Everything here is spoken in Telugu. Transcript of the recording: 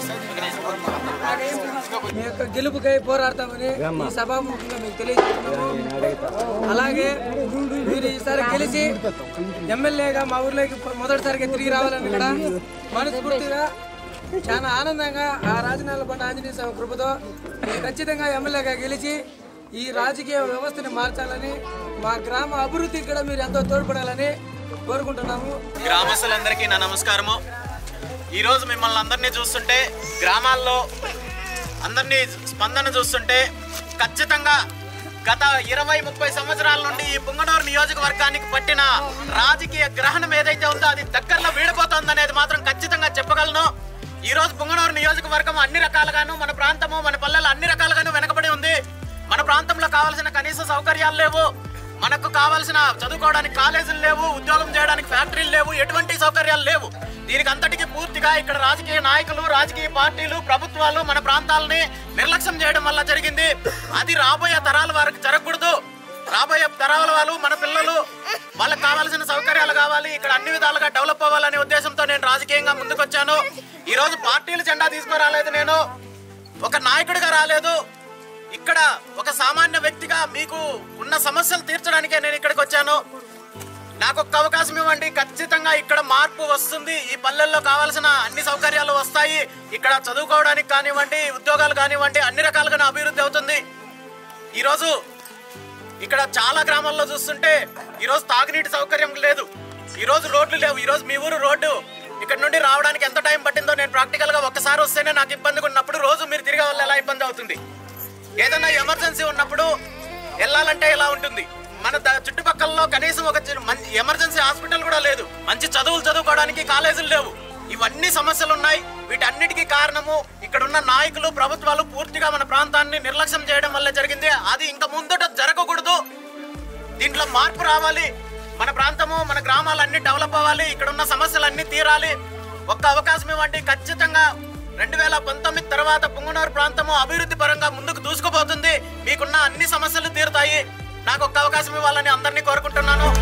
మీ యొక్క గెలుపుకై పోరాడతామని ఈ సభాముఖంగా మీకు తెలియజేస్తున్నాము అలాగే మీరు ఈసారి గెలిచి ఎమ్మెల్యేగా మా ఊర్లోకి మొదటిసారిగా తిరిగి రావాలని కూడా మనస్ఫూర్తిగా చాలా ఆనందంగా ఆ రాజనాల బండ ఆంజనేయ స్వామి కృపతో మీరు ఖచ్చితంగా ఎమ్మెల్యేగా గెలిచి ఈ రాజకీయ వ్యవస్థని మార్చాలని మా గ్రామ అభివృద్ధికి కూడా మీరు ఎంతో తోడ్పడాలని కోరుకుంటున్నాము గ్రామస్తులందరికీ నా నమస్కారము ఈరోజు మిమ్మల్ని అందరినీ చూస్తుంటే గ్రామాల్లో అందరినీ స్పందన చూస్తుంటే ఖచ్చితంగా గత ఇరవై ముప్పై సంవత్సరాల నుండి ఈ పుంగనూరు నియోజకవర్గానికి పట్టిన రాజకీయ గ్రహణం ఏదైతే ఉందో అది దగ్గరలో వీడిపోతుంది అనేది మాత్రం ఖచ్చితంగా చెప్పగలను ఈ రోజు పుంగనూరు నియోజకవర్గం అన్ని రకాలుగాను మన ప్రాంతము మన పల్లెలు అన్ని రకాలుగాను వెనకబడి ఉంది మన ప్రాంతంలో కావాల్సిన కనీస సౌకర్యాలు లేవు మనకు కావాల్సిన చదువుకోవడానికి కాలేజీలు లేవు ఉద్యోగం చేయడానికి ఫ్యాక్టరీలు లేవు ఎటువంటి సౌకర్యాలు లేవు దీనికి అంతటికీ పూర్తిగా ఇక్కడ రాజకీయ నాయకులు రాజకీయ పార్టీలు ప్రభుత్వాలు మన ప్రాంతాలని నిర్లక్ష్యం చేయడం వల్ల జరిగింది అది రాబోయే తరాల వారికి జరగకూడదు రాబోయే తరాల వాళ్ళు మన పిల్లలు వాళ్ళకి కావాల్సిన సౌకర్యాలు కావాలి ఇక్కడ అన్ని విధాలుగా డెవలప్ అవ్వాలనే ఉద్దేశంతో నేను రాజకీయంగా ముందుకొచ్చాను ఈ రోజు పార్టీలు జెండా తీసుకురాలేదు నేను ఒక నాయకుడిగా రాలేదు ఇక్కడ ఒక సామాన్య వ్యక్తిగా మీకు ఉన్న సమస్యలు తీర్చడానికే నేను ఇక్కడికి వచ్చాను నాకు ఒక్క అవకాశం ఇవ్వండి ఖచ్చితంగా ఇక్కడ మార్పు వస్తుంది ఈ పల్లెల్లో కావాల్సిన అన్ని సౌకర్యాలు వస్తాయి ఇక్కడ చదువుకోవడానికి కానివ్వండి ఉద్యోగాలు కానివ్వండి అన్ని రకాలుగా అభివృద్ధి అవుతుంది ఈరోజు ఇక్కడ చాలా గ్రామాల్లో చూస్తుంటే ఈరోజు తాగునీటి సౌకర్యం లేదు ఈరోజు రోడ్లు లేవు ఈరోజు మీ ఊరు రోడ్డు ఇక్కడ నుండి రావడానికి ఎంత టైం పట్టిందో నేను ప్రాక్టికల్ గా ఒక్కసారి వస్తేనే నాకు ఇబ్బందిగా ఉన్నప్పుడు రోజు మీరు తిరిగే వల్ల ఎలా ఇబ్బంది అవుతుంది ఏదైనా ఎమర్జెన్సీ ఉన్నప్పుడు వెళ్ళాలంటే ఎలా ఉంటుంది మన ద- చుట్టుపక్కలలో కనీసం ఒక చి- మంచి ఎమర్జెన్సీ హాస్పిటల్ కూడా లేదు మంచి చదువులు చదువుకోవడానికి కాలేజీలు లేవు ఇవన్నీ సమస్యలు ఉన్నాయి వీటన్నిటికీ కారణము ఇక్కడ ఉన్న నాయకులు ప్రభుత్వాలు పూర్తిగా మన ప్రాంతాన్ని నిర్లక్ష్యం చేయడం వల్ల జరిగింది అది ఇంకా ముందట జరగకూడదు దీంట్లో మార్పు రావాలి మన ప్రాంతము మన గ్రామాలు అన్ని డెవలప్ అవ్వాలి ఇక్కడ ఉన్న సమస్యలు అన్ని తీరాలి ఒక్క అవకాశం ఇవ్వండి ఖచ్చితంగా రెండు వేల పంతొమ్మిది తర్వాత పుంగనూరు ప్రాంతము అభివృద్ధి పరంగా ముందుకు దూసుకుపోతుంది మీకున్న అన్ని సమస్యలు తీరుతాయి నాకు ఒక్క అవకాశం ఇవ్వాలని అందరినీ కోరుకుంటున్నాను